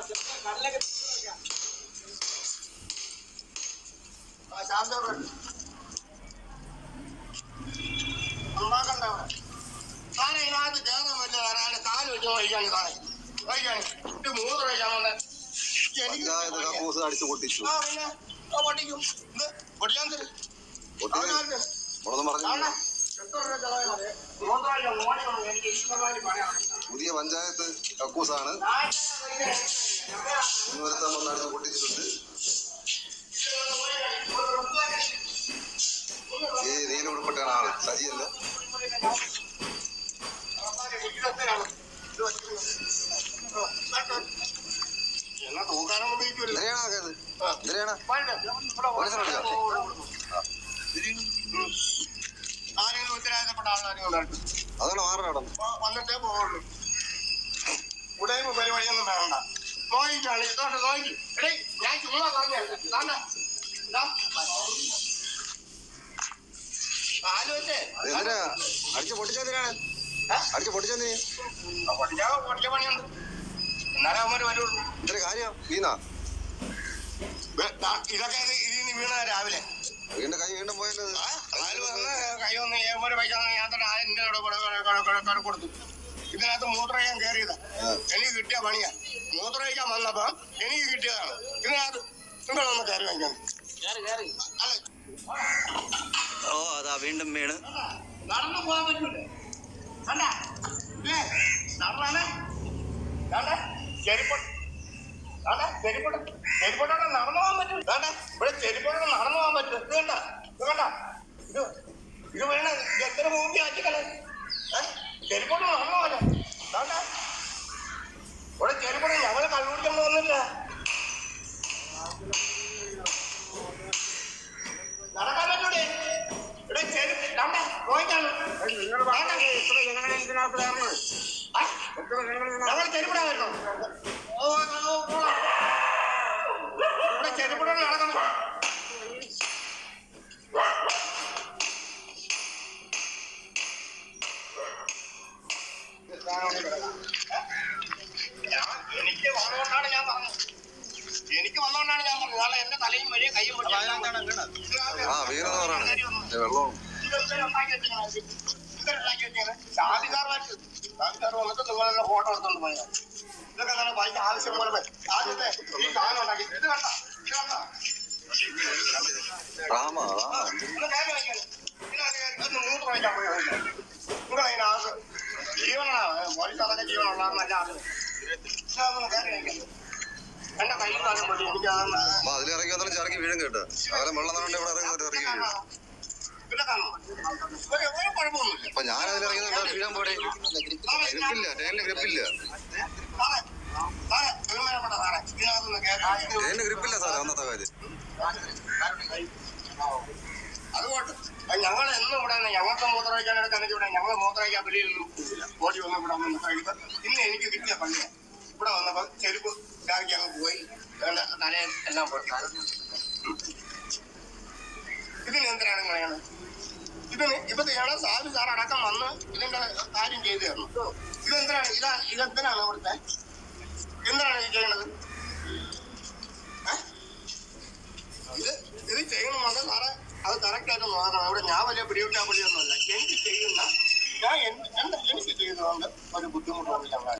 സാറേ ഇതിനകത്ത് കേറാൻ പറ്റില്ല സാറേ അതിന്റെ കാല് വെച്ച് വഹിക്കാണ് സാറേ വഹിക്കാണ് ഇത് മൂന്ന് വഹിക്കാണ് എനിക്ക് പഞ്ചായത്ത് കക്കൂസ് അടിച്ചു പൊട്ടിച്ചു ആ പിന്നെ ആ പൊട്ടിക്കും ഇത് പൊട്ടിക്കാൻ തരും പൊട്ടി അവനാർക്ക് നമ്മളൊന്നും കാണാം. പറഞ്ഞില്ല എത്ര രൂപ ചെലവായി? മൂന്ന് വഴിയാണ്, മൂന്ന് വഴിയാണ്. എനിക്ക് ഇഷ്ടംമാതിരി പണിയാണ്. പുതിയ പഞ്ചായത്ത് കക്കൂസാണ് ഞാൻ ഇന്നുവരത്തെ നമ്മൾ അടിച്ചു പൊട്ടിച്ചിട്ടുണ്ട് ഈ നീല ഉൾപ്പെട്ടാണ് ആള് സജിയല്ല എന്നാ തൂക്കാനും കൊണ്ടിരിക്കുമല്ലോ എന്തിനാണ് ആക്കിയത് എന്തിനാണ് ആരെങ്കിലും ഉത്തരവാദിത്തപ്പെട്ട ആൾക്കാരും ഉണ്ടായിട്ട് അതാണ് മാറണം വന്നിട്ടേ പോവുള്ളൂ ഉടയും പരിപാടിയൊന്നും വേണ്ട നോക്കിക്കാണ് ഇതോട്ട് നോക്കി എടേ ഞാൻ ചുമ്മാ പറഞ്ഞ ആലോചിച്ചേ എന്തിനാ അടിച്ചു പൊട്ടിച്ചെന്തിനാണ് അടിച്ചു പൊട്ടിച്ചെന്തിന് പഠിക്കാ പഠിക്കാൻ പണിയുണ്ട് എന്നാലേ അവന്മാര് വരുള്ളൂ എന്തൊരു കാര്യം വീണാ വേ- ദാ ഇതൊക്കെ ഇത് ഇതിന് വീണ രാവിലെ വീണ്ടും കൈ വീണ്ടും പോയത് ആ, അയാള് വന്ന് കൈ വന്ന് ഏമൊരു പൈസ തന്ന് ഞാൻ തന്നെ ആയിരം രൂപ കൂടെ കൊ- കൊ- കൊ- കൊ- കൊ- കൊടുത്തു ഇതിനകത്ത് മൂത്രമൊഴിക്കാൻ കയറിയതാ എനിക്ക് കിട്ടിയ പണിയാ മൂത്രമൊഴിക്കാൻ വന്നപ്പോ എനിക്ക് കിട്ടിയതാണ് ഇതിനകത്ത് നിങ്ങളൊന്ന് കയറി വാങ്ങിക്കണം അല്ല ഓ അതാ വീണ്ടും വീണ് നടന്നു പോകാൻ പറ്റൂലേ കണ്ട ഇല്ലേ നടന്നാണ് കണ്ട ചെരുപ്പൊട്ട് കണ്ട ചെരുപ്പൊട്ട് ചെരുപ്പൊട്ടോടെ നടന്നു പോകാൻ പറ്റൂ കണ്ട ഇവിടെ ചെരുപ്പൊട്ടോടെ നടന്നു പോകാൻ പറ്റും ഇത് കണ്ട ഇത് കണ്ട ഇത് ഇത് വേണ എത്ര മൂപ്പി ആക്കിക്കളെ ചെരുപ്പൊട്ട് നടന്നു പോകാൻ കണ്ട ഇവിടെ ചെരുപ്പൊട്ട് ഞങ്ങള് കണ്ടുപിടിക്കാൻ പോകുന്നില്ല നടക്കാൻ പറ്റൂലേ ഇവിടെ ചെരുപ്പ് കണ്ട നോക്കാണ് ഞങ്ങൾ ചെരുപ്പിടാൻ വരണം ഓ, ഓ, ഓ. ഇവിടെ ചെരുപ്പിടാൻ നടക്കണം ഞാൻ- എനിക്ക് വന്നുകൊണ്ടാണ് ഞാൻ പറഞ്ഞത് എനിക്ക് വന്നുകൊണ്ടാണ് ഞാൻ പറഞ്ഞത് നാളെ എന്റെ തലയും വലിയ കൈയും പിടിച്ച് ആ വീണെന്ന് പറയണേ വെള്ളം ഫോട്ടോ എടുത്തോണ്ട് പോയത് ഇതൊക്കെ നല്ല ബൈക്ക് ആവശ്യം പോലെ പോയി. ആദ്യത്തെ ഈ സാധനം ഉണ്ടാക്കി ഇത് കണ്ട ഇത് കണ്ട ഡ്രാമ ഒന്ന് കാര്യം വാങ്ങിക്കാണ്. ഇതിനകത്ത് ഇതൊന്ന് മൂത്ത് വാങ്ങിക്കാൻ പോയി നിങ്ങളെ അതിനകത്ത് ജീവനാണ് പോലീസ് അതൊക്കെ ജീവനുള്ളതെന്നല്ല അത് ഇതൊന്ന് കാര്യം വാങ്ങിക്കാം എന്റെ കയ്യിൽ കാലം പോയി എനിക്ക് അതൊന്ന് അപ്പൊ അതിലിറങ്ങി വന്നാലും ചിറങ്ങി വീഴും കേട്ടോ അങ്ങനെ വെള്ളം നിറഞ്ഞ ഇവിടെ ഇറങ്ങി വന്നിട്ട് ഇറങ്ങി വീഴും പിന്നെ കാണണം ഒരു ഒരു കുഴപ്പമൊന്നുമില്ല അപ്പൊ ഞാൻ അതിലിറങ്ങി വന്നാൽ വീഴാൻ പോടെ ഗ്രിപ്പില്ല ടേലിന് ഗ്രിപ്പില്ല സാറേ സാറേ ബഹുമാനപ്പെട്ട സാറേ ഇതിനകത്തൊന്ന് കേൾക്കാം ടേലിന് ഗ്രിപ്പില്ല സാറേ അന്നത്തെ കാര്യം അതുകൊണ്ട് ഞങ്ങൾ എന്നും ഇവിടെ നിന്ന് ഞങ്ങൾക്ക് മൂത്രമൊഴിക്കാനായിട്ട് എനിക്ക് ഇവിടെ ഞങ്ങൾ മൂത്രമൊഴിക്കാൻ വെളിയിലൊന്നും ഓടി ഒന്നും ഇവിടെ വന്ന് മൂത്രമൊഴിക്കുന്നത് ഇന്ന് എനിക്ക് കിട്ടിയ പള്ളിയാണ് ഇവിടെ വന്നപ്പോൾ ചെരുപ്പ് ചാക്കി അങ്ങ് പോയി വേണ്ട തലയിൽ എല്ലാം പോയി ഇതിന് എന്തിനാണ് കളയാണ് ഇതിന് ഇപ്പൊ ചെയ്യണം സാബി സാർ അടക്കം വന്ന് ഇതിന്റെ കാര്യം ചെയ്തു തരണം ഇതെന്തിനാണ് ഇതാ ഇതെന്തിനാണ് ഇവിടുത്തെ എന്തിനാണ് ഈ ചെയ്യണത് ഏ? ഇത് ഇത് ചെയ്യണമെന്നുണ്ട് സാറേ അത് കറക്റ്റ് ആയിട്ട് നോക്കണം ഇവിടെ ഞാൻ വലിയ പിടിവിട്ടാ പിടിയൊന്നുമല്ല എനിക്ക് ചെയ്യുന്ന ഞാൻ എന്ത് എന്ത് എനിക്ക് ചെയ്യുന്നതുകൊണ്ട് ഒരു ബുദ്ധിമുട്ടൊന്നും ഞങ്ങൾ